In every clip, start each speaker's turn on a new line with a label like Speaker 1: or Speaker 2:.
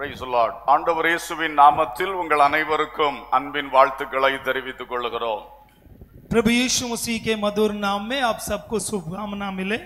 Speaker 1: Praise the Lord. ஆண்டவர் இயேசுவின் நாமத்தில் உங்கள் அனைவருக்கும் அன்பின் வாழ்த்துக்களை தெரிவித்துக் கொள்கிறோம்
Speaker 2: प्रभु यीशु मसीह के मधुर नाम में आप सबको शुभकामना मिले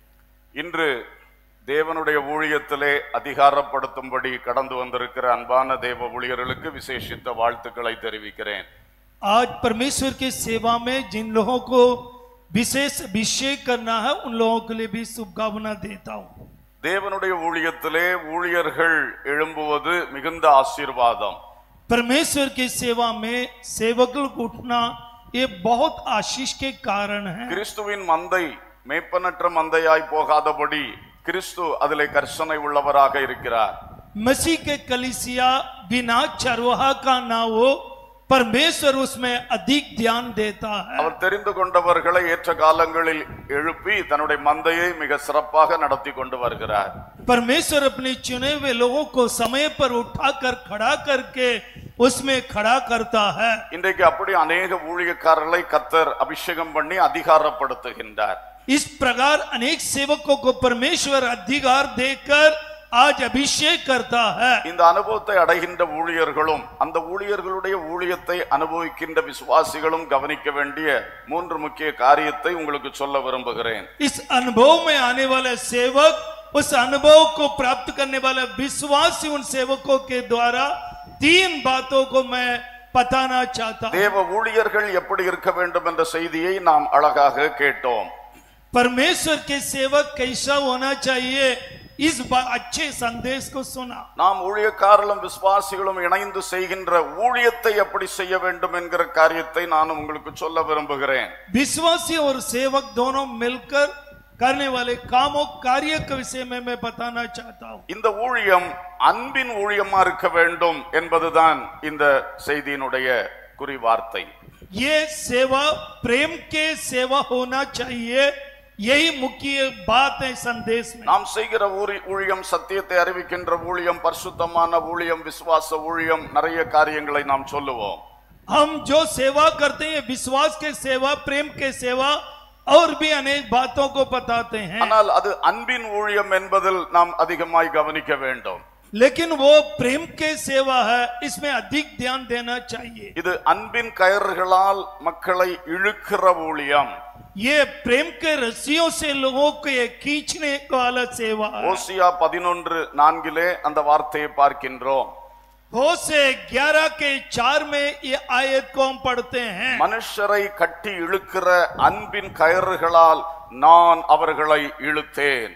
Speaker 1: இன்று தேவனுடைய ஊழியத்திலே அதிகாரப்படுத்தும்படி கடந்து வந்திருக்கிற அன்பான தேவ ஊழியர்களுக்கு விசேஷித்த வாழ்த்துக்களை தெரிவிக்கிறேன்
Speaker 2: आज परमेश्वर की सेवा में जिन लोगों को विशेष अभिषेक करना है उन लोगों के लिए भी शुभकामना देता हूँ
Speaker 1: தேவனுடைய ஊழியத்திலே ஊழியர்கள் எழும்புவது மிகுந்த ஆசீர்வாதம்
Speaker 2: परमेश्वर की सेवा में सेवक लोग उठना ये बहुत आशीष के कारण है
Speaker 1: கிறிஸ்துவின் மந்தை மேய்ப்பனற்ற மந்தையாய் போகாதபடி கிறிஸ்து அதிலே கர்சனை உள்ளவராக இருக்கிறார்
Speaker 2: मसीह के कलिसिया बिना चरवाहा का ना हो परमेश्वर उसमें अधिक ध्यान देता है
Speaker 1: அவர் தெரிந்து கொண்டவர்களை ஏற்ற காலங்களில் எழுப்பி தன்னுடைய மந்தையை மிக சிறப்பாக நடத்தி கொண்டு வருகிறார்
Speaker 2: परमेश्वर अपने चुने हुए लोगों को समय पर उठाकर खड़ा करके उसमें खड़ा करता है
Speaker 1: இன்றைக்கு அப்படி அநேக ஊழியக்காரர்களை கத்தர் அபிஷேகம் பண்ணி அதிகாரப்படுத்துகின்றார்
Speaker 2: इस प्रकार अनेक सेवकों को परमेश्वर अधिकार देकर आज अभिषेक करता है
Speaker 1: இந்த அனுபவத்தை அடைகின்ற ஊழியர்களும் அந்த ஊழியர்களுடைய ஊழியத்தை அனுபவிக்கின்ற விசுவாசிகளும் கவனிக்க வேண்டிய மூன்று முக்கிய காரியத்தை உங்களுக்கு சொல்ல விரும்புகிறேன்
Speaker 2: इस अनुभव में आने वाला सेवक उस अनुभव को प्राप्त करने वाला विश्वासी उन सेवकों के द्वारा तीन बातों को मैं बताना चाहता हूं
Speaker 1: தேவ ஊழியர்கள் எப்படி இருக்க வேண்டும் என்ற செய்தியை நாம் அழகாக கேட்டோம்
Speaker 2: परमेश्वर के सेवक कैसा होना चाहिए इस बा- अच्छे संदेश को सुना
Speaker 1: நாம் ஊழியக்காரர்களும் விசுவாசிகளும் இணைந்து செய்கின்ற ஊழியத்தை எப்படி செய்ய வேண்டும் என்கிற காரியத்தை நான் உங்களுக்கு சொல்ல விரும்புகிறேன்
Speaker 2: विश्वासी और सेवक दोनों मिलकर करने वाले कामों कार्य के विषय में मैं बताना चाहता हूँ
Speaker 1: இந்த ஊழியம் அன்பின் ஊழியமா இருக்க வேண்டும் என்பதுதான் இந்த செய்தியினுடைய குறிவார்த்தை
Speaker 2: ये सेवा प्रेम के सेवा होना चाहिए यही मुख्य बात है संदेश में
Speaker 1: நாம் செய்கிற ஊரி ஊழியம் சத்தியத்தை அறிவிக்கின்ற ஊழியம் பரிசுத்தமான ஊழியம் விசுவாச ஊழியம் நிறைய காரியங்களை நாம் சொல்லுவோம்
Speaker 2: हम जो सेवा करते हैं विश्वास के सेवा प्रेम के सेवा और भी अनेक बातों को बताते हैं
Speaker 1: ஆனால் அது அன்பின் ஊழியம் என்பதில் நாம் அதிகமாய் கவனிக்க வேண்டும்
Speaker 2: लेकिन वो प्रेम के सेवा है इसमें अधिक ध्यान देना चाहिए
Speaker 1: இது அன்பின் கயறுகளால் மக்களை இழுக்கிற ஊழியம்
Speaker 2: ये प्रेम के रस्सियों से लोगों को ये खींचने वाला सेवा है
Speaker 1: ஓசியா பதினொன்று நான்கிலே அந்த வார்த்தையை பார்க்கின்றோம்
Speaker 2: हो से ग्यारह के चार में ये आयत को हम पढ़ते हैं
Speaker 1: மனுஷரை கட்டி இழுக்கிற அன்பின் கயறுகளால் நான் அவர்களை இழுத்தேன்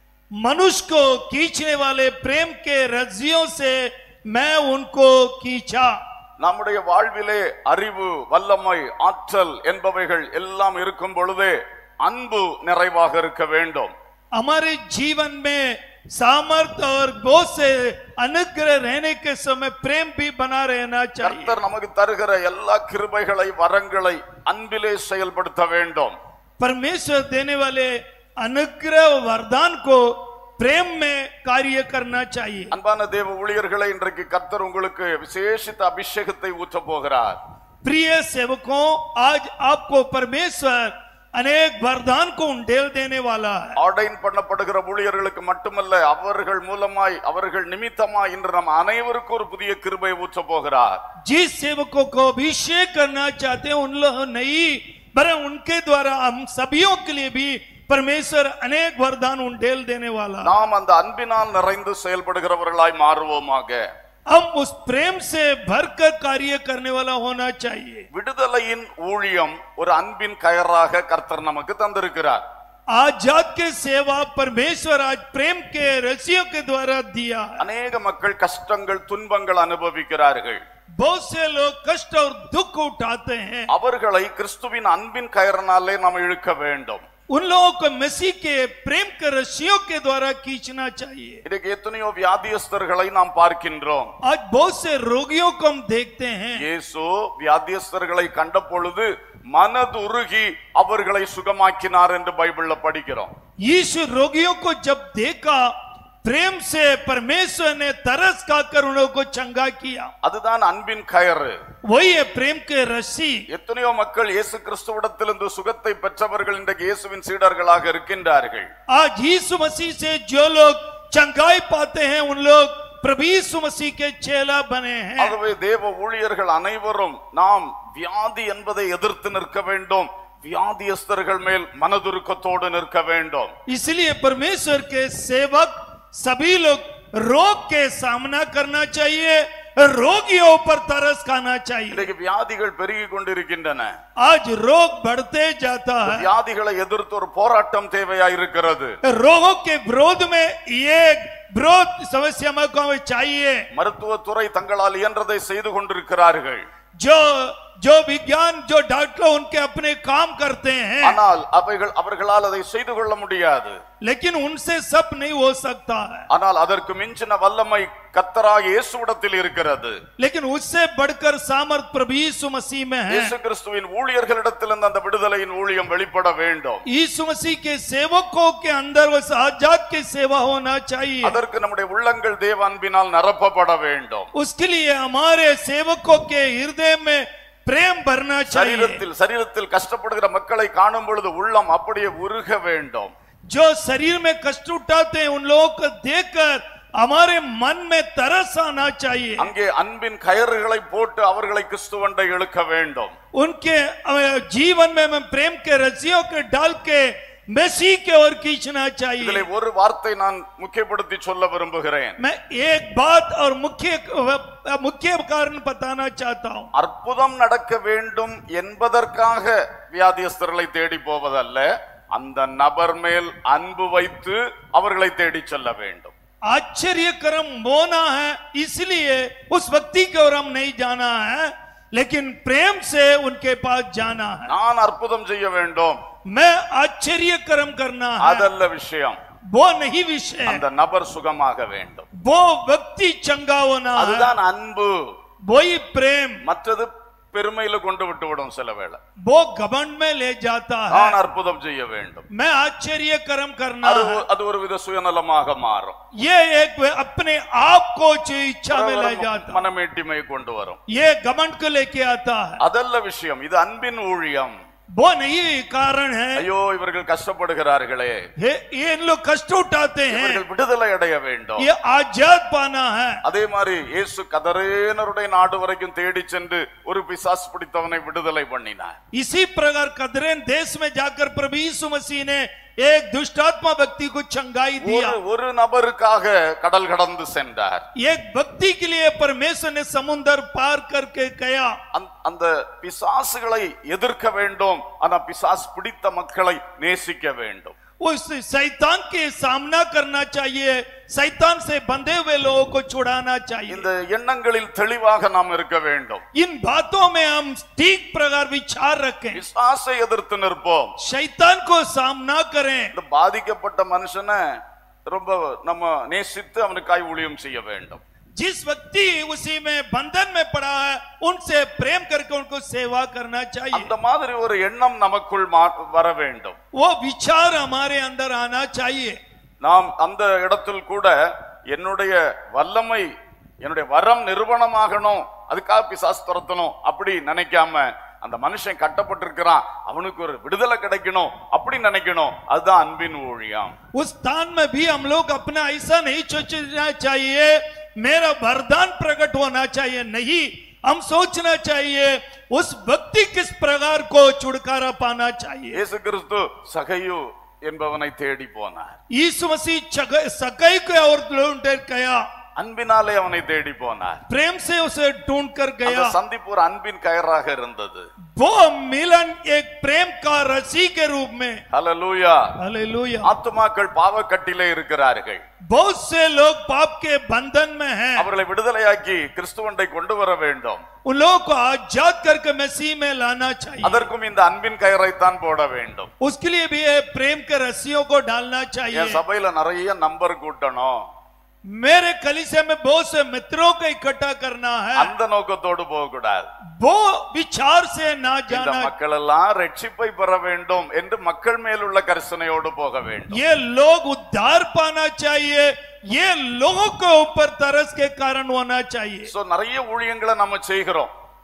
Speaker 2: मनुष्य को खींचने वाले प्रेम के रस्सियों से मैं उनको खींचा
Speaker 1: நம்முடைய வாழ்விலே அறிவு வல்லமை ஆற்றல் என்பவைகள் எல்லாம் இருக்கும் பொழுதே அன்பு நிறைவாக இருக்க வேண்டும்
Speaker 2: हमारे जीवन में सामर्थ और बहुत से अनुग्रह रहने के समय प्रेम भी बना रहना चाहिए
Speaker 1: கர்த்தர் நமக்கு தருகிற எல்லா கிருபைகளை வரங்களை அன்பிலே செயல்படுத்த வேண்டும்
Speaker 2: परमेश्वर देने वाले अनुग्रह और वरदान को प्रेम में कार्य करना चाहिए
Speaker 1: அன்பான தேவ ஊழியர்களை இன்றைக்கு கர்த்தர் உங்களுக்கு விசேஷித்த அபிஷேகத்தை ஊற்ற போகிறார்
Speaker 2: प्रिय सेवकों आज आपको परमेश्वर अनेक वरदान को उंडेल देने वाला है
Speaker 1: ஆர்டைன் பண்ணப்படுகிற ஊழியர்களுக்கு மட்டுமல்ல அவர்கள் மூலமாய் அவர்கள் நிமித்தமாய் இன்று நம் அனைவருக்கும் ஒரு புதிய கிருபை ஊற்ற போகிறார்
Speaker 2: जिस सेवकों को अभिषेक करना चाहते हैं उन लोग नहीं पर उनके द्वारा हम सभियों के लिए भी परमेश्वर अनेक वरदान उंडेल देने वाला है।
Speaker 1: நாம் அந்த அன்பினால் நிறைந்து செயல்படுகிறவர்களாய் மாறுவோமாக
Speaker 2: हम उस प्रेम से भरकर कार्य करने वाला होना चाहिए
Speaker 1: விடுதலையின் ஊழியம் ஒரு அன்பின் கயராக கர்த்தர் நமக்கு தந்திருக்கிறார்
Speaker 2: आजाद के सेवा परमेश्वर आज प्रेम के रसियों के द्वारा दिया है
Speaker 1: அநேக மக்கள் கஷ்டங்கள் துன்பங்கள் அனுபவிக்கிறார்கள்
Speaker 2: बहुत से लोग कष्ट और दुख उठाते हैं
Speaker 1: அவர்களை கிறிஸ்துவின் அன்பின் கயறினாலே நாம் இழுக்க வேண்டும்
Speaker 2: उन लोगों को मसीह के प्रेम के रस्सियों के द्वारा खींचना चाहिए
Speaker 1: இன்னைக்கு எத்தனையோ வியாதியஸ்தர்களை நாம் பார்க்கின்றோம்
Speaker 2: आज बहुत से रोगियों को हम देखते हैं
Speaker 1: இயேசு வியாதியஸ்தர்களை கண்ட பொழுது மனதுருகி அவர்களை சுகமாக்கினார் என்று பைபிள்ல படிக்கிறோம்
Speaker 2: यीशु रोगियों को जब देखा प्रेम से परमेश्वर ने तरस खाकर उन लोगों को चंगा किया
Speaker 1: அதுதான் அன்பின் கயறு
Speaker 2: वही है प्रेम के रस्सी
Speaker 1: எத்தனையோ மக்கள் இயேசு கிறிஸ்துவிடத்திலிருந்து சுகத்தை பெற்றவர்கள் இன்றைக்கு இயேசுவின் சீடர்களாக இருக்கின்றார்கள்
Speaker 2: आज यीशु मसीह से जो लोग चंगाई पाते हैं उन लोग प्रभु यीशु मसीह के चेला बने हैं
Speaker 1: ஆகவே தேவ ஊழியர்கள் அனைவரும் நாம் வியாதி என்பதை எதிர்த்து நிற்க வேண்டும் வியாதியஸ்தர்கள் மேல் மனதுருக்கத்தோடு நிற்க வேண்டும்
Speaker 2: इसलिए परमेश्वर के सेवक सभी लोग रोग के सामना करना चाहिए रोगियों पर तरस खाना चाहिए
Speaker 1: இன்றைக்கு வியாதிகள் பெருகி கொண்டிருக்கின்றன
Speaker 2: आज रोग बढ़ते जाता है
Speaker 1: வியாதிகளை எதிர்த்து ஒரு போராட்டம் தேவையா இருக்கிறது
Speaker 2: रोगों के विरोध में ये विरोध समस्या में को चाहिए
Speaker 1: மருத்துவத்துறை தங்களால் இயன்றதை செய்து கொண்டிருக்கிறார்கள்
Speaker 2: जो जो विज्ञान जो डॉक्टर उनके अपने काम करते हैं
Speaker 1: ஆனால் அவைகள் அவர்களால் அதை செய்து கொள்ள முடியாது
Speaker 2: लेकिन उनसे सब नहीं हो सकता है
Speaker 1: ஆனால் அதற்கு மிஞ்சின வல்லமை கத்தராக இயேசுவிடத்தில் இருக்கிறது
Speaker 2: लेकिन उससे बढ़कर सामर्थ प्रभु यीशु मसीह में है
Speaker 1: இயேசு கிறிஸ்துவின் ஊழியர்களிடத்திலிருந்து அந்த விடுதலையின் ஊழியம் வெளிப்பட வேண்டும்
Speaker 2: यीशु मसीह के सेवकों के अंदर उस आजाद की सेवा होना चाहिए
Speaker 1: அதற்கு நம்முடைய உள்ளங்கள் தேவ அன்பினால் நிரப்பப்பட வேண்டும்
Speaker 2: उसके लिए हमारे सेवकों के हृदय में प्रेम भरना चाहिए
Speaker 1: சரீரத்தில் சரீரத்தில் கஷ்டப்படுகிற மக்களை காணும் பொழுது உள்ளம் அப்படியே உருக வேண்டும்
Speaker 2: जो शरीर में कष्ट उठाते हैं उन लोगों को देखकर हमारे मन में तरस आना चाहिए
Speaker 1: அங்கே அன்பின் கயறுகளை போட்டு அவர்களை கிறிஸ்துவண்டை இழுக்க வேண்டும்
Speaker 2: उनके अ, जीवन में हम प्रेम के रस्सियों के डाल के मसीह के ओर खींचना चाहिए
Speaker 1: இதிலே ஒரு வார்த்தை நான் முக்கியப்படுத்தி சொல்ல விரும்புகிறேன்
Speaker 2: मैं एक बात और मुख्य मुख्य कारण बताना चाहता हूं
Speaker 1: அற்புதம் நடக்க வேண்டும் என்பதற்காக வியாதியஸ்தர்களை தேடி போவதல்ல அந்த நபர் மேல் அன்பு வைத்து அவர்களை தேடி செல்ல வேண்டும்
Speaker 2: आश्चर्य कर्म होना है इसलिए उस व्यक्ति की ओर हम नहीं जाना है लेकिन प्रेम से उनके पास जाना है
Speaker 1: நான் அற்புதம் செய்ய வேண்டும்
Speaker 2: मैं आश्चर्य कर्म करना है
Speaker 1: அதல்ல விஷயம்
Speaker 2: वो नहीं विषय
Speaker 1: அந்த நபர் சுகமாக வேண்டும்
Speaker 2: वो व्यक्ति चंगा होना है
Speaker 1: அதுதான் அன்பு
Speaker 2: वही प्रेम
Speaker 1: மற்றது பெருமையில கொண்டு விட்டு விடும் சில வேளை
Speaker 2: वो घमंड में ले जाता है
Speaker 1: நான் அற்புதம் செய்ய வேண்டும்
Speaker 2: मैं आश्चर्य कर्म करना
Speaker 1: அது
Speaker 2: है
Speaker 1: ஒ- அது ஒரு வித சுயநலமாக மாறும்
Speaker 2: ये एक वे अपने आप को जो इच्छा में ले जाता है
Speaker 1: மனமேட்டிமை கொண்டு வரும்
Speaker 2: ये घमंड को लेके आता है
Speaker 1: அதல்ல விஷயம் இது அன்பின் ஊழியம்
Speaker 2: वो नहीं कारण है
Speaker 1: ஐயோ இவர்கள் கஷ்டப்படுகிறார்களே
Speaker 2: ये ये इन लोग कष्ट उठाते हैं
Speaker 1: இவர்கள் விடுதலை அடைய வேண்டும்
Speaker 2: ये आजाद पाना है
Speaker 1: அதே மாதிரி இயேசு கதரேனருடைய நாடு வரைக்கும் தேடி சென்று ஒரு பிசாசு பிடித்தவனை விடுதலை பண்ணினார்
Speaker 2: इसी प्रकार कदरेन देश में जाकर प्रभु यीशु मसीह ने एक दुष्टात्मा व्यक्ति को चंगाई दिया
Speaker 1: ஒரு ஒரு நபருக்காக கடல் கடந்து சென்றார்
Speaker 2: एक व्यक्ति के लिए परमेश्वर ने समुन्दर पार करके गया
Speaker 1: அந்த- அந்த பிசாசுகளை எதிர்க்க வேண்டும் ஆனா பிசாசு பிடித்த மக்களை நேசிக்க வேண்டும்
Speaker 2: उस शैतान के सामना करना चाहिए शैतान से बंधे हुए लोगों को छुड़ाना चाहिए
Speaker 1: இந்த எண்ணங்களில் தெளிவாக நாம் இருக்க வேண்டும்
Speaker 2: इन बातों में हम ठीक प्रकार विचार रखें
Speaker 1: பிசாசை எதிர்த்து நிற்போம்
Speaker 2: शैतान को सामना करें
Speaker 1: இந்த பாதிக்கப்பட்ட மனுஷனை ரொம்ப நம்ம நேசித்து அவனுக்காய் ஊழியம் செய்ய வேண்டும்
Speaker 2: जिस व्यक्ति उसी में बंधन में पड़ा है उनसे प्रेम करके उनको सेवा करना चाहिए
Speaker 1: அந்த மாதிரி ஒரு எண்ணம் நமக்குள் மா- வர வேண்டும்
Speaker 2: वो विचार हमारे अंदर आना चाहिए
Speaker 1: நாம் அந்த இடத்தில் கூட என்னுடைய வல்லமை என்னுடைய வரம் நிறுவனமாகணும் அதுக்காக பிசாசு துரத்தணும் அப்படி நினைக்காம அந்த மனுஷன் கட்டப்பட்டிருக்கிறான் அவனுக்கு ஒரு விடுதலை கிடைக்கணும் அப்படி நினைக்கணும் அதுதான் அன்பின் ஊழியம்
Speaker 2: उस स्थान में भी हम लोग अपना ऐसा नहीं सोचना चाहिए मेरा वरदान प्रकट होना चाहिए नहीं हम सोचना चाहिए उस व्यक्ति किस प्रकार को छुटकारा पाना चाहिए
Speaker 1: இயேசு கிறிஸ்து சகையு என்பவனை தேடி போனார்
Speaker 2: यीशु मसीह चग- सगाई को और ढूंढ कर गया
Speaker 1: அன்பினாலே அவனை தேடி போனார்
Speaker 2: प्रेम से उसे ढूंढ कर
Speaker 1: அந்த
Speaker 2: गया
Speaker 1: சந்திப்பு ஒரு அன்பின் கயறாக இருந்தது
Speaker 2: वो मिलन एक प्रेम का रसी के रूप में
Speaker 1: ஹalleluya
Speaker 2: हालेलुया
Speaker 1: ஆத்துமாக்கள் பாவக்கட்டிலே இருக்கிறார்கள்
Speaker 2: बहुत से लोग पाप के बंधन में हैं
Speaker 1: அவர்களை விடுதலையாக்கி கிறிஸ்துவண்டை கொண்டு வர வேண்டும்
Speaker 2: उन लोगों को आजाद करके मसीह में लाना चाहिए
Speaker 1: அதற்கும் இந்த அன்பின் கயரைத்தான் போட வேண்டும்
Speaker 2: उसके लिए भी ये प्रेम के रस्सियों को डालना चाहिए
Speaker 1: என் சபையில நிறைய நம்பர் கூட்டணும்
Speaker 2: मेरे कलिसे में बहुत से मित्रों को इकट्ठा करना है
Speaker 1: அந்த நோக்கத்தோடு போக கூடாது
Speaker 2: वो विचार से ना
Speaker 1: இந்த
Speaker 2: जाना
Speaker 1: மக்கள் எல்லாம் ரட்சிப்பை பெற வேண்டும் என்று மக்கள் மேலுள்ள கரிசனையோடு போக வேண்டும்
Speaker 2: ये लोग उद्धार पाना चाहिए ये लोगों के ऊपर तरस के कारण होना चाहिए
Speaker 1: சோ நிறைய ஊழியங்களை நம்ம செய்கிறோம்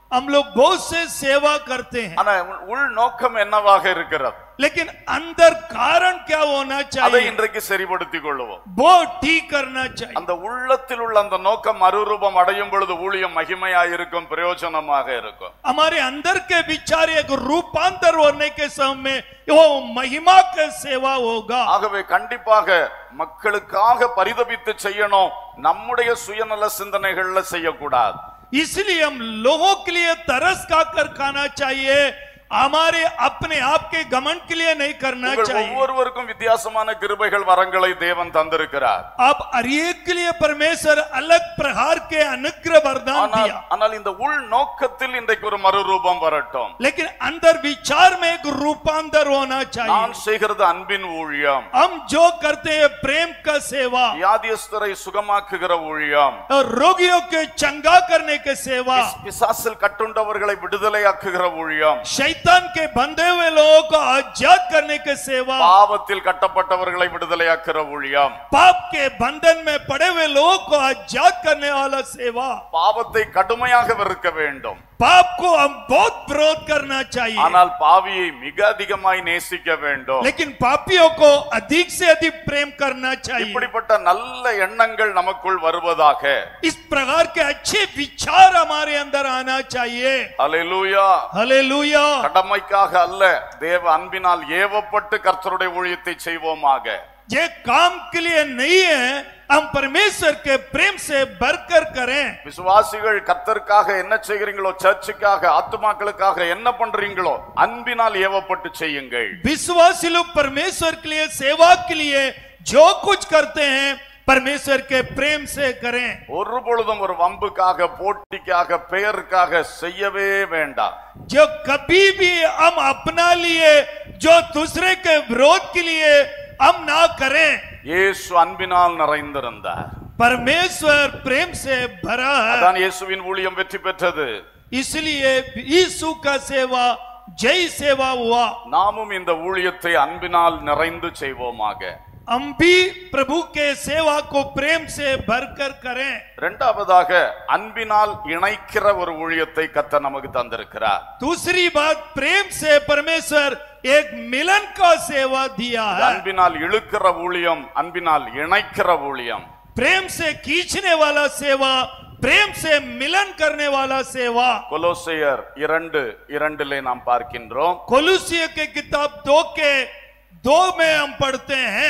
Speaker 2: हम लोग बहुत से सेवा करते हैं
Speaker 1: ஆனா உள்- உள் நோக்கம் என்னவாக இருக்கிறது
Speaker 2: लेकिन अंदर कारण क्या होना
Speaker 1: அதை
Speaker 2: चाहिए
Speaker 1: இன்றைக்கு சரிப்படுத்திக் கொள்ளுவோம்
Speaker 2: वो ठीक करना चाहिए
Speaker 1: அந்த உள்ளத்தில் உள்ள அந்த நோக்கம் மறுரூபம் அடையும் பொழுது ஊழியம் மகிமையாயிருக்கும் பிரயோஜனமாக இருக்கும்
Speaker 2: हमारे अंदर के विचार एक रूपांतर होने के समय में वो महिमा का सेवा होगा
Speaker 1: ஆகவே கண்டிப்பாக மக்களுக்காக பரிதபித்து செய்யணும் நம்முடைய சுயநல சிந்தனைகள்ல செய்யக்கூடாது
Speaker 2: इसलिए हम लोगों के लिए तरस खाकर खाना चाहिए हमारे अपने आप के घमंड के लिए नहीं करना
Speaker 1: உங்கள்
Speaker 2: चाहिए
Speaker 1: ஒவ்வொருவருக்கும் வித்தியாசமான கிருபைகள் வரங்களை தேவன் தந்திருக்கிறார்
Speaker 2: अब हर एक के लिए परमेश्वर अलग प्रकार के अनुग्रह वरदान
Speaker 1: ஆனால்
Speaker 2: दिया
Speaker 1: ஆனால் இந்த உள் நோக்கத்தில் இன்றைக்கு ஒரு மறுரூபம் வரட்டும்
Speaker 2: लेकिन अंदर विचार में एक रूपांतर होना
Speaker 1: நான்
Speaker 2: चाहिए
Speaker 1: செய்கிறது அன்பின் ஊழியம்
Speaker 2: हम जो करते हैं प्रेम का सेवा
Speaker 1: வியாதியஸ்தரை சுகமாக்குகிற ஊழியம்
Speaker 2: और रोगियों के चंगा करने के सेवा
Speaker 1: பிஸ்- பிசாசில் கட்டுண்டவர்களை விடுதலையாக்குகிற ஊழியம்
Speaker 2: शैतान के बंधे हुए लोगों को आजाद करने के सेवा
Speaker 1: பாவத்தில் கட்டப்பட்டவர்களை விடுதலையாக்குற ஊழியம்
Speaker 2: पाप के बंधन में पड़े हुए लोगों को आजाद करने वाला सेवा
Speaker 1: பாவத்தை கடுமையாக வெறுக்க வேண்டும்
Speaker 2: पाप को हम बहुत विरोध करना चाहिए
Speaker 1: ஆனால் பாவியை மிக அதிகமாய் நேசிக்க வேண்டும்
Speaker 2: लेकिन पापियों को अधिक से अधिक प्रेम करना चाहिए
Speaker 1: இப்படிப்பட்ட நல்ல எண்ணங்கள் நமக்குள் வருவதாக
Speaker 2: इस प्रकार के अच्छे विचार हमारे अंदर आना चाहिए
Speaker 1: அல்லேலூயா
Speaker 2: हालेलुया
Speaker 1: கடமைக்காக அல்ல தேவ அன்பினால் ஏவப்பட்டு கர்த்தருடைய ஊழியத்தை செய்வோமாக
Speaker 2: ये काम के लिए नहीं है हम परमेश्वर के प्रेम से भरकर करें
Speaker 1: விசுவாசிகள் கர்த்தருக்காக என்ன செய்கிறீங்களோ சர்ச்சுக்காக ஆத்துமாக்களுக்காக என்ன பண்றீங்களோ அன்பினால் ஏவப்பட்டு செய்யுங்கள்
Speaker 2: विश्वासी लोग परमेश्वर के लिए सेवा के लिए जो कुछ करते हैं परमेश्वर के प्रेम से करें
Speaker 1: ஒரு பொழுதும் ஒரு வம்புக்காக போட்டிக்காக பெயருக்காக செய்யவே வேண்டாம்
Speaker 2: जो कभी भी हम अपना लिए जो दूसरे के विरोध के लिए हम ना करें
Speaker 1: இயேசு அன்பினால் நிறைந்திருந்தார்
Speaker 2: परमेश्वर प्रेम से भरा है
Speaker 1: அதான் இயேசுவின் ஊழியம் வெற்றி பெற்றது
Speaker 2: इसलिए यीशु का सेवा जय सेवा हुआ
Speaker 1: நாமும் இந்த ஊழியத்தை அன்பினால் நிறைந்து செய்வோமாக
Speaker 2: हम भी प्रभु के सेवा को प्रेम से भरकर करें
Speaker 1: இரண்டாவதாக அன்பினால் இணைக்கிற ஒரு ஊழியத்தை கத்த நமக்கு தந்திருக்கிறார்
Speaker 2: दूसरी बात प्रेम से परमेश्वर एक मिलन का सेवा दिया
Speaker 1: இது
Speaker 2: है
Speaker 1: அன்பினால் இழுக்கிற ஊழியம் அன்பினால் இணைக்கிற ஊழியம்
Speaker 2: प्रेम से खींचने वाला सेवा प्रेम से मिलन करने वाला सेवा
Speaker 1: கொலோசையர் இரண்டு இரண்டிலே நாம் பார்க்கின்றோம்
Speaker 2: कोलुसिय के किताब दो के दो में हम पढ़ते हैं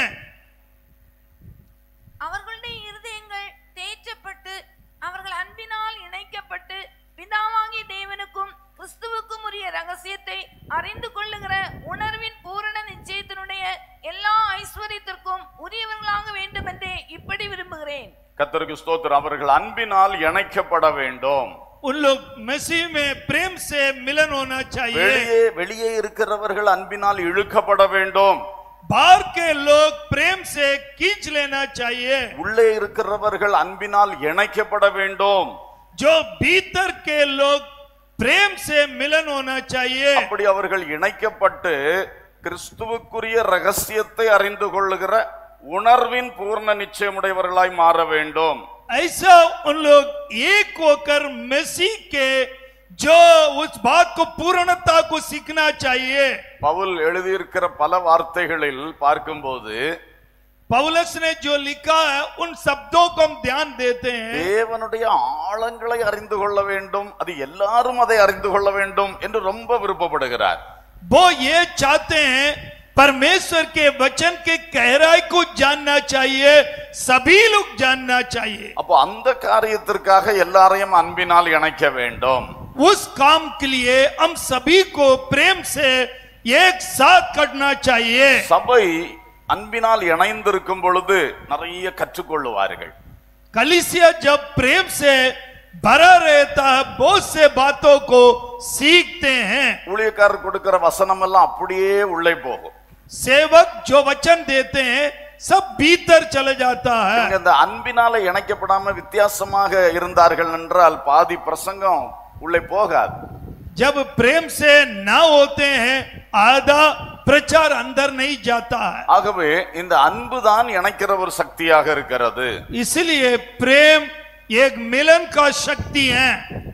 Speaker 3: அவர்களுடைய இருதயங்கள் தேற்றப்பட்டு அவர்கள் அன்பினால் இணைக்கப்பட்டு பிதாவாகிய தேவனுக்கும் கிறிஸ்துவுக்கும் உரிய ரகசியத்தை அறிந்து கொள்ளுகிற உணர்வின் பூரண நிச்சயத்தினுடைய எல்லா ஐஸ்வர்யத்திற்கும் உரியவர்களாக வேண்டும் என்றே இப்படி விரும்புகிறேன்
Speaker 1: கத்தருக்கு ஸ்தோத்திரம் அவர்கள் அன்பினால் இணைக்கப்பட வேண்டும்
Speaker 2: उन लोग मसीह में प्रेम से मिलन होना चाहिए
Speaker 1: வெளியே வெளியே இருக்கிறவர்கள் அன்பினால் இழுக்கப்பட வேண்டும்
Speaker 2: बाहर के लोग प्रेम से खींच लेना चाहिए
Speaker 1: உள்ளே இருக்கிறவர்கள் அன்பினால் இணைக்கப்பட வேண்டும்
Speaker 2: जो भीतर के लोग प्रेम से मिलन होना चाहिए
Speaker 1: அப்படி அவர்கள் இணைக்கப்பட்டு கிறிஸ்துவுக்குரிய ரகசியத்தை அறிந்து கொள்ளுகிற உணர்வின் பூர்ண நிச்சயமுடையவர்களாய் மாற வேண்டும்
Speaker 2: ऐसा उन लोग एक होकर मसीह के जो उस बात को पूर्णता को सीखना चाहिए
Speaker 1: பவுல் எழுதியிருக்கிற பல வார்த்தைகளில் பார்க்கும்போது
Speaker 2: पौलस ने जो लिखा है उन शब्दों को हम ध्यान देते हैं
Speaker 1: தேவனுடைய ஆழங்களை அறிந்து கொள்ள வேண்டும் அது எல்லாரும் அதை அறிந்து கொள்ள வேண்டும் என்று ரொம்ப விருப்பப்படுகிறார்
Speaker 2: वो ये चाहते हैं परमेश्वर के वचन के गहराई को जानना चाहिए सभी लोग जानना चाहिए
Speaker 1: அப்போ அந்த காரியத்திற்காக எல்லாரையும் அன்பினால் இணைக்க வேண்டும்
Speaker 2: उस काम के लिए हम सभी को प्रेम से एक साथ करना चाहिए
Speaker 1: சபை அன்பினால் இணைந்திருக்கும் பொழுது நிறைய கற்றுக்கொள்ளுவார்கள்
Speaker 2: कलिसिया जब प्रेम से भरा रहता है बहुत से बातों को सीखते हैं
Speaker 1: ஊழியக்காரர் கொடுக்கிற வசனம் எல்லாம் அப்படியே உள்ளே போகும்
Speaker 2: सेवक जो वचन देते हैं सब भीतर चले जाता है
Speaker 1: இவங்க இந்த அன்பினால இணைக்கப்படாம வித்தியாசமாக இருந்தார்கள் என்றால் பாதி பிரசங்கம் உள்ளே போகாது
Speaker 2: जब प्रेम से ना होते हैं आधा प्रचार अंदर नहीं जाता है
Speaker 1: ஆகவே இந்த அன்பு தான் இணைக்கிற ஒரு சக்தியாக இருக்கிறது
Speaker 2: इसलिए प्रेम एक मिलन का शक्ति है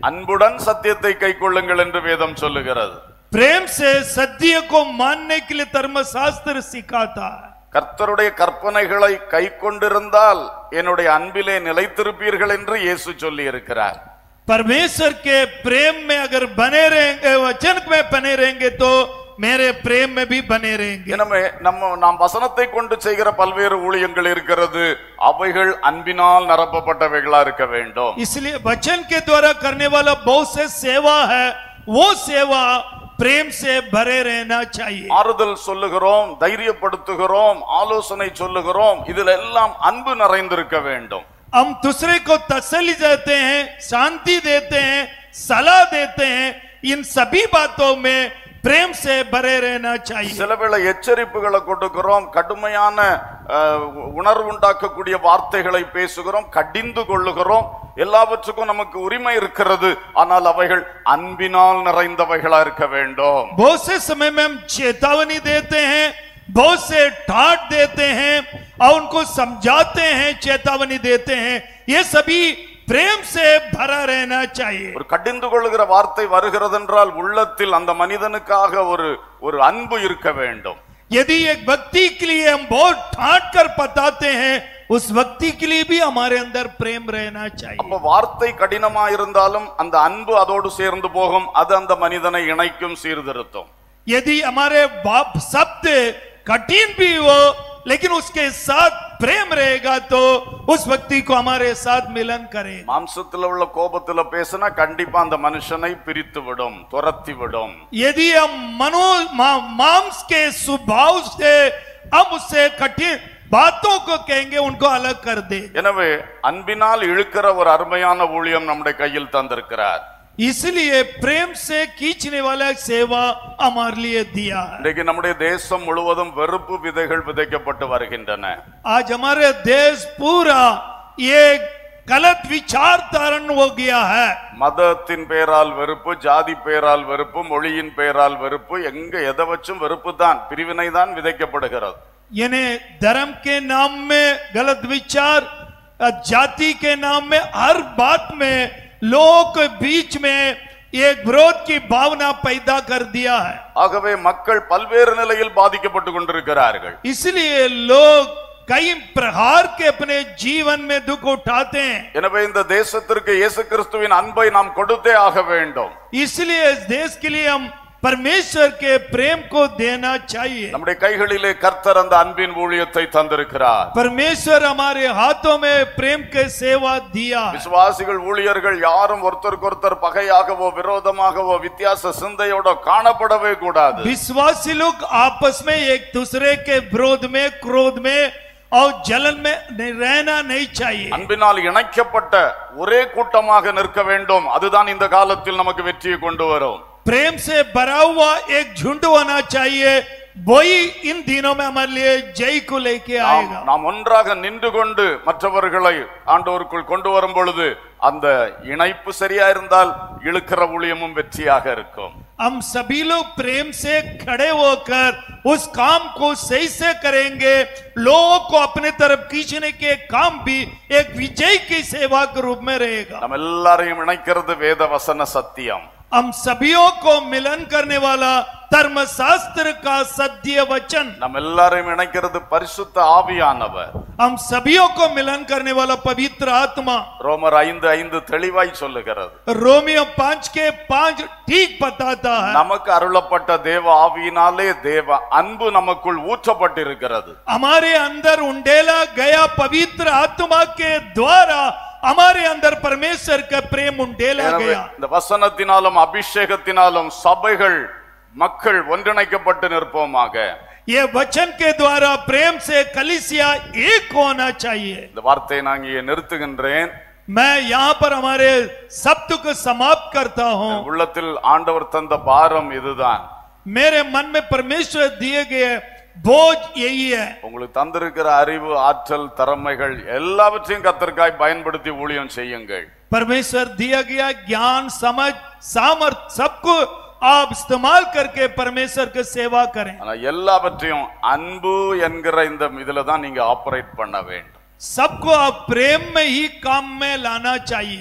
Speaker 1: அன்புடன் சத்தியத்தை கைக்கொள்ளுங்கள் என்று வேதம் சொல்லுகிறது
Speaker 2: प्रेम से सत्य को मानने के लिए धर्मशास्त्र सिखाता है
Speaker 1: கர்த்தருடைய கற்பனைகளை கை கொண்டிருந்தால் என்னுடைய அன்பிலே நிலைத்திருப்பீர்கள் என்று இயேசு சொல்லி இருக்கிறார்
Speaker 2: परमेश्वर के प्रेम में अगर बने रहेंगे वचन में बने रहेंगे तो मेरे प्रेम में भी बने रहेंगे
Speaker 1: எனவே நம்ம நாம் வசனத்தை கொண்டு செய்கிற பல்வேறு ஊழியங்கள் இருக்கிறது அவைகள் அன்பினால் நிரப்பப்பட்டவைகளா இருக்க வேண்டும்
Speaker 2: इसलिए वचन के द्वारा करने वाला बहुत से सेवा है वो सेवा प्रेम से भरे रहना चाहिए
Speaker 1: ஆறுதல் சொல்லுகிறோம் தைரியப்படுத்துகிறோம் ஆலோசனை சொல்லுகிறோம் இதில் எல்லாம் அன்பு நிறைந்திருக்க வேண்டும்
Speaker 2: हम दूसरे को तसल्ली देते हैं शांति देते हैं सलाह देते हैं इन सभी बातों में प्रेम से भरे रहना चाहिए
Speaker 1: சில வேளை எச்சரிப்புகளை கொடுக்கிறோம் கடுமையான அஹ், உணர்வு உண்டாக்கக்கூடிய வார்த்தைகளை பேசுகிறோம் கடிந்து கொள்ளுகிறோம் எல்லாவற்றுக்கும் நமக்கு உரிமை இருக்கிறது ஆனால் அவைகள் அன்பினால் நிறைந்தவைகளா இருக்க வேண்டும்
Speaker 2: बहुत से समय में हम चेतावनी देते हैं बहुत से डांट देते हैं और उनको समझाते हैं चेतावनी देते हैं ये सभी प्रेम से भरा रहना चाहिए
Speaker 1: ஒரு கடிந்து கொள்ளுகிற வார்த்தை வருகிறதென்றால் உள்ளத்தில் அந்த மனிதனுக்காக ஒரு ஒரு அன்பு இருக்க வேண்டும்
Speaker 2: यदि एक व्यक्ति के लिए हम बहुत डांट कर बताते हैं उस व्यक्ति के लिए भी हमारे अंदर प्रेम रहना चाहिए
Speaker 1: அப்ப வார்த்தை கடினமா இருந்தாலும் அந்த அன்பு அதோடு சேர்ந்து போகும் அது அந்த மனிதனை இணைக்கும் சீர்திருத்தும்
Speaker 2: यदि हमारे बाप शब्द कठिन भी हो लेकिन उसके साथ प्रेम रहेगा तो उस व्यक्ति को हमारे साथ मिलन करेगा
Speaker 1: மாம்சத்துல உள்ள கோபத்துல பேசினா கண்டிப்பா அந்த மனுஷனை பிரித்து விடும் துரத்தி விடும்
Speaker 2: यदि हम मनो मा, मांस के स्वभाव से हम उससे कठिन बातों को कहेंगे उनको अलग कर दे
Speaker 1: எனவே அன்பினால் இழுக்கிற ஒரு அருமையான ஊழியம் நம்முடைய கையில் தந்திருக்கிறார்
Speaker 2: इसलिए प्रेम से खींचने वाला एक सेवा हमारे लिए दिया है
Speaker 1: இன்றைக்கு நம்முடைய தேசம் முழுவதும் வெறுப்பு விதைகள் விதைக்கப்பட்டு வருகின்றன
Speaker 2: आज हमारे देश पूरा ये गलत विचार धारण हो गया है
Speaker 1: மதத்தின் பெயரால் வெறுப்பு ஜாதி பெயரால் வெறுப்பு மொழியின் பெயரால் வெறுப்பு எங்க எதை வச்சும் வெறுப்பு தான் பிரிவினை தான் விதைக்கப்படுகிறது
Speaker 2: यानी धर्म के नाम में गलत विचार अ, जाति के नाम में हर बात में लोगों के बीच में एक विरोध की भावना पैदा कर दिया है
Speaker 1: ஆகவே மக்கள் பல்வேறு நிலையில் பாதிக்கப்பட்டு கொண்டிருக்கிறார்கள்
Speaker 2: इसलिए लोग कई प्रहार के अपने जीवन में दुख उठाते हैं
Speaker 1: எனவே இந்த தேசத்திற்கு இயேசு கிறிஸ்துவின் அன்பை நாம் கொடுத்தே ஆக வேண்டும்
Speaker 2: इसलिए इस देश के लिए हम परमेश्वर के प्रेम को देना चाहिए
Speaker 1: நம்முடைய கைகளிலே கர்த்தர் அந்த அன்பின் ஊழியத்தை தந்திருக்கிறார்
Speaker 2: परमेश्वर हमारे हाथों में प्रेम के सेवा दिया है
Speaker 1: விசுவாசிகள் ஊழியர்கள் யாரும் ஒருத்தருக்கு ஒருத்தர் பகையாகவோ விரோதமாகவோ வித்தியாச சிந்தையோட காணப்படவே கூடாது
Speaker 2: विश्वासी लोग आपस में एक दूसरे के विरोध में क्रोध में और जलन में नहीं- रहना नहीं चाहिए
Speaker 1: அன்பினால் இணைக்கப்பட்ட ஒரே கூட்டமாக நிற்க வேண்டும் அதுதான் இந்த காலத்தில் நமக்கு வெற்றியை கொண்டு வரும்
Speaker 2: प्रेम से भरा हुआ एक झुंड होना चाहिए वही इन दिनों में हमारे लिए जय को लेके
Speaker 1: நாம்
Speaker 2: आएगा
Speaker 1: நாம் ஒன்றாக நின்று கொண்டு மற்றவர்களை ஆண்டவருக்குள் கொண்டு வரும் பொழுது அந்த இணைப்பு சரியா இருந்தால் இழுக்கிற ஊழியமும் வெற்றியாக இருக்கும்
Speaker 2: हम सभी लोग प्रेम से खड़े होकर उस काम को सही से करेंगे लोगों को अपने तरफ खींचने के काम भी एक विजय की सेवा के रूप में रहेगा
Speaker 1: நம்ம எல்லாரையும் இணைக்கிறது வேத வசன சத்தியம்
Speaker 2: हम सभीयों को मिलन करने वाला धर्मशास्त्र का सत्य वचन
Speaker 1: நம்ம எல்லாரையும் இணைக்கிறது பரிசுத்த ஆவியானவர்
Speaker 2: हम सभीयों को मिलन करने वाला पवित्र आत्मा
Speaker 1: ரோமர் ஐந்து ஐந்து தெளிவாய் சொல்லுகிறது
Speaker 2: रोमियो पांच के पांच ठीक बताता है
Speaker 1: நமக்கு அருளப்பட்ட தேவ ஆவியினாலே தேவ அன்பு நமக்குள் ஊற்றப்பட்டிருக்கிறது
Speaker 2: हमारे अंदर उंडेला गया पवित्र आत्मा के द्वारा हमारे अंदर परमेश्वर का प्रेम उंडेला
Speaker 1: எனவே
Speaker 2: गया
Speaker 1: இந்த வசனத்தினாலும் அபிஷேகத்தினாலும் சபைகள் மக்கள் ஒன்றிணைக்கப்பட்டு நிற்போமாக
Speaker 2: ये वचन के द्वारा प्रेम से कलिसिया एक होना चाहिए
Speaker 1: இந்த வார்த்தையை நான் இங்கே நிறுத்துகின்றேன்
Speaker 2: मैं यहाँ पर हमारे शब्द को समाप्त करता हूँ
Speaker 1: உள்ளத்தில் ஆண்டவர் தந்த பாரம் இதுதான்
Speaker 2: मेरे मन में परमेश्वर दिए गए बोझ यही है
Speaker 1: உங்களுக்கு தந்திருக்கிற அறிவு ஆற்றல் திறமைகள் எல்லாவற்றையும் கத்தற்காய் பயன்படுத்தி ஊழியம் செய்யுங்கள்
Speaker 2: परमेश्वर दिया गया ज्ञान समझ सामर्थ सबको आप इस्तेमाल करके परमेश्वर की सेवा करें
Speaker 1: ஆனா எல்லாவற்றையும் அன்பு என்கிற இந்த இதுல தான் நீங்க ஆபரேட் பண்ண வேண்டும்
Speaker 2: सबको आप प्रेम में ही काम में लाना चाहिए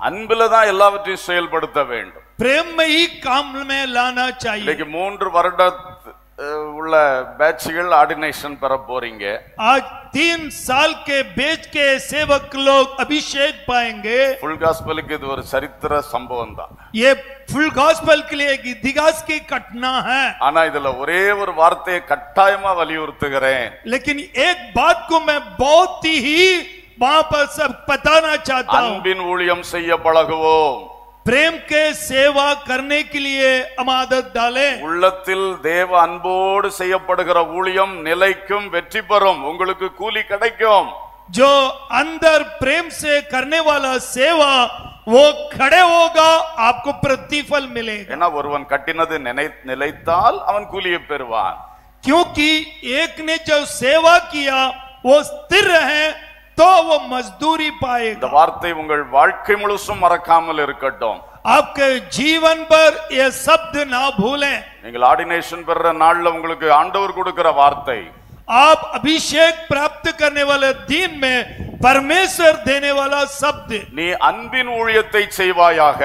Speaker 1: அன்பில தான் எல்லாவற்றையும் செயல்படுத்த வேண்டும்
Speaker 2: प्रेम में ही काम में लाना चाहिए
Speaker 1: இன்னைக்கு மூன்று வருட அஹ், உள்ள பேட்சுகள் ஆர்டினேஷன் பெற போறீங்க
Speaker 2: आज तीन साल के बेच के सेवक लोग अभिषेक पाएंगे
Speaker 1: ஃபுல் காஸ்பலுக்கு இது ஒரு சரித்திர சம்பவம் தான்
Speaker 2: ये फुल गॉस्पेल के लिए एक इतिहास की घटना है
Speaker 1: ஆனா இதுல ஒரே ஒரு வார்த்தையை கட்டாயமா வலியுறுத்துகிறேன்
Speaker 2: लेकिन एक बात को मैं बहुत ही वहां पर सब बताना चाहता हूँ
Speaker 1: அன்பின் ஊழியம் செய்ய பழகுவோம்
Speaker 2: प्रेम के सेवा करने के लिए हम आदत डालें
Speaker 1: உள்ளத்தில் தேவ அன்போடு செய்யப்படுகிற ஊழியம் நிலைக்கும் வெற்றி பெறும் உங்களுக்கு கூலி கிடைக்கும்
Speaker 2: जो अंदर प्रेम से करने वाला सेवा वो खड़े होगा आपको प्रतिफल मिलेगा
Speaker 1: ஏன்னா ஒருவன் கட்டினது நினை நிலைத்தால் அவன் கூலியை பெறுவான்
Speaker 2: क्योंकि एक ने जो सेवा किया वो स्थिर रहे तो वो मजदूरी
Speaker 1: இந்த
Speaker 2: पाएगा
Speaker 1: வார்த்தை உங்கள் வாழ்க்கை முழுசும் மறக்காமல் இருக்கட்டும்
Speaker 2: आपके जीवन पर ये शब्द ना भूलें
Speaker 1: நீங்கள் ஆர்டினேஷன் பெறுற நாள்ல உங்களுக்கு ஆண்டவர் கொடுக்கிற வார்த்தை
Speaker 2: आप अभिषेक प्राप्त करने वाले दिन में परमेश्वर देने वाला शब्द
Speaker 1: நீ அன்பின் ஊழியத்தை செய்வாயாக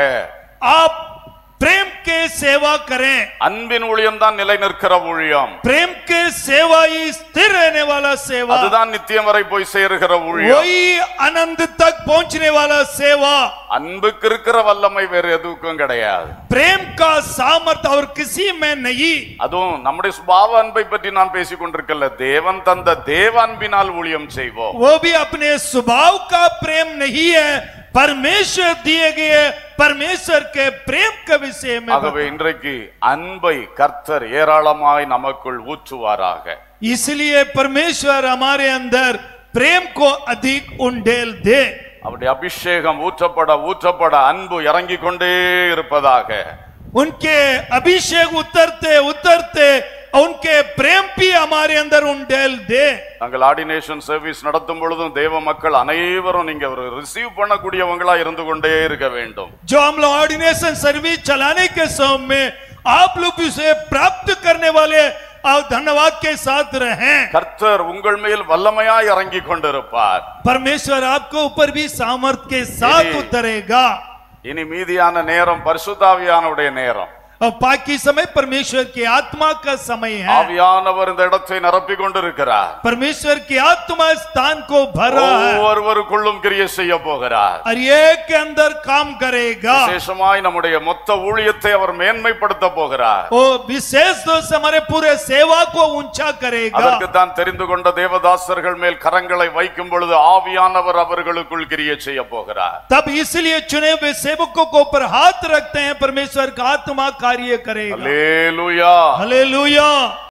Speaker 2: आप प्रेम के सेवा करें
Speaker 1: அன்பின் ஊழியம் தான் நிலை நிற்கிற ஊழியம்
Speaker 2: प्रेम के सेवा ही स्थिर रहने वाला सेवा
Speaker 1: அதுதான் நித்தியம் வரை போய் சேருகிற ஊழியம்
Speaker 2: वही आनंद तक पहुंचने वाला सेवा
Speaker 1: அன்புக்கு இருக்கிற வல்லமை வேற எதுக்கும் கிடையாது
Speaker 2: प्रेम का सामर्थ्य और किसी में नहीं
Speaker 1: அதுவும் நம்முடைய சுபாவ அன்பை பற்றி நான் பேசிக் கொண்டிருக்கல தேவன் தந்த தேவ அன்பினால் ஊழியம் செய்வோம்
Speaker 2: वो भी अपने स्वभाव का प्रेम नहीं है परमेश्वर दिए गए परमेश्वर के प्रेम के विषय में
Speaker 1: ஆகவே இன்றைக்கு அன்பை கர்த்தர் ஏராளமாய் நமக்குள் ஊற்றுவாராக
Speaker 2: इसलिए परमेश्वर हमारे अंदर प्रेम को अधिक उंडेल दे
Speaker 1: அவருடைய அபிஷேகம் ஊற்றப்பட ஊற்றப்பட அன்பு இறங்கிக் கொண்டே இருப்பதாக
Speaker 2: उनके अभिषेक उतरते उतरते उनके प्रेम भी हमारे अंदर उंडेल दे
Speaker 1: நாங்கள் ஆர்டினேஷன் சர்வீஸ் நடத்தும் பொழுதும் தேவ மக்கள் அனைவரும் நீங்க ஒரு ரிசீவ் பண்ணக்கூடியவங்களா இருந்து கொண்டே இருக்க வேண்டும்
Speaker 2: जो हम लोग ऑर्डिनेशन सर्विस चलाने के समय में आप लोग उसे प्राप्त करने वाले और धन्यवाद के साथ रहें
Speaker 1: கர்த்தர் உங்கள் மேல் வல்லமையாய் இறங்கி கொண்டிருப்பார்
Speaker 2: परमेश्वर आपको ऊपर भी सामर्थ के साथ
Speaker 1: यदि-
Speaker 2: उतरेगा
Speaker 1: இனி மீதியான நேரம் பரிசுத்தாவியானுடைய நேரம்
Speaker 2: और बाकी समय परमेश्वर की आत्मा का समय है
Speaker 1: ஆவியானவர் இந்த இடத்தை நிரப்பிக் கொண்டிருக்கிறார்
Speaker 2: परमेश्वर की आत्मा इस स्थान को भर रहा है
Speaker 1: ஒவ்வொருவருக்குள்ளும் கிரியை செய்ய போகிறார்
Speaker 2: और एक के अंदर काम करेगा
Speaker 1: விசேஷமாய் நம்முடைய மொத்த ஊழியத்தை அவர் மேன்மைப்படுத்த போகிறார்
Speaker 2: वो विशेष रूप से हमारे पूरे सेवा को ऊंचा करेगा
Speaker 1: அதற்கு தான் தெரிந்து கொண்ட தேவதாசர்கள் மேல் கரங்களை வைக்கும் பொழுது ஆவியானவர் அவர்களுக்குள் கிரியை செய்ய போகிறார்
Speaker 2: तब इसलिए चुने हुए सेवकों को ऊपर हाथ रखते हैं परमेश्वर का आत्मा कार्य करेगा
Speaker 1: அல்லேலூயா
Speaker 2: हालेलुया